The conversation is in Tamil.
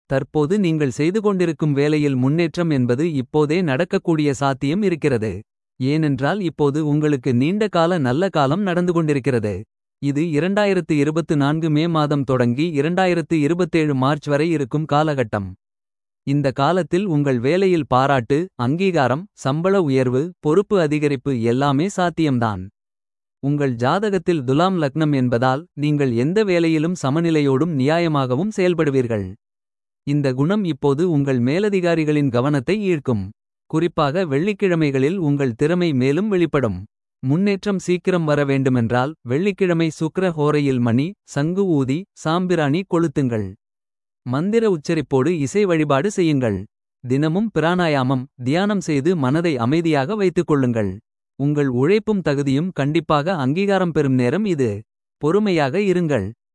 தற்போது நீங்கள் செய்து கொண்டிருக்கும் வேலையில் முன்னேற்றம் என்பது இப்போதே நடக்கக்கூடிய சாத்தியம் இருக்கிறது. ஏனென்றால் இப்போது உங்களுக்கு நீண்ட கால நல்ல காலம் நடந்து கொண்டிருக்கிறது. இது 2024 மே மாதம் தொடங்கி 2027 மார்ச் வரை இருக்கும் காலகட்டம். இந்த காலத்தில் உங்கள் வேலையில் பாராட்டு அங்கீகாரம் சம்பள உயர்வு பொறுப்பு அதிகரிப்பு எல்லாமே சாத்தியம்தான். உங்கள் ஜாதகத்தில் துலாம் லக்னம் என்பதால் நீங்கள் எந்த வேலையிலும் சமநிலையோடும் நியாயமாகவும் செயல்படுவீர்கள். இந்த குணம் இப்போது உங்கள் மேலதிகாரிகளின் கவனத்தை ஈர்க்கும். குறிப்பாக வெள்ளிக்கிழமைகளில் உங்கள் திறமை மேலும் வெளிப்படும். முன்னேற்றம் சீக்கிரம் வர வேண்டுமென்றால் வெள்ளிக்கிழமை சுக்கிர ஹோரையில் மணி சங்கு ஊதி சாம்பிராணி கொளுத்துங்கள். மந்திர உச்சரிப்போடு இசை வழிபாடு செய்யுங்கள். தினமும் பிராணாயாமம் தியானம் செய்து மனதை அமைதியாக வைத்துக் கொள்ளுங்கள். உங்கள் உழைப்பும் தகுதியும் கண்டிப்பாக அங்கீகாரம் பெறும் நேரம் இது. பொறுமையாக இருங்கள்.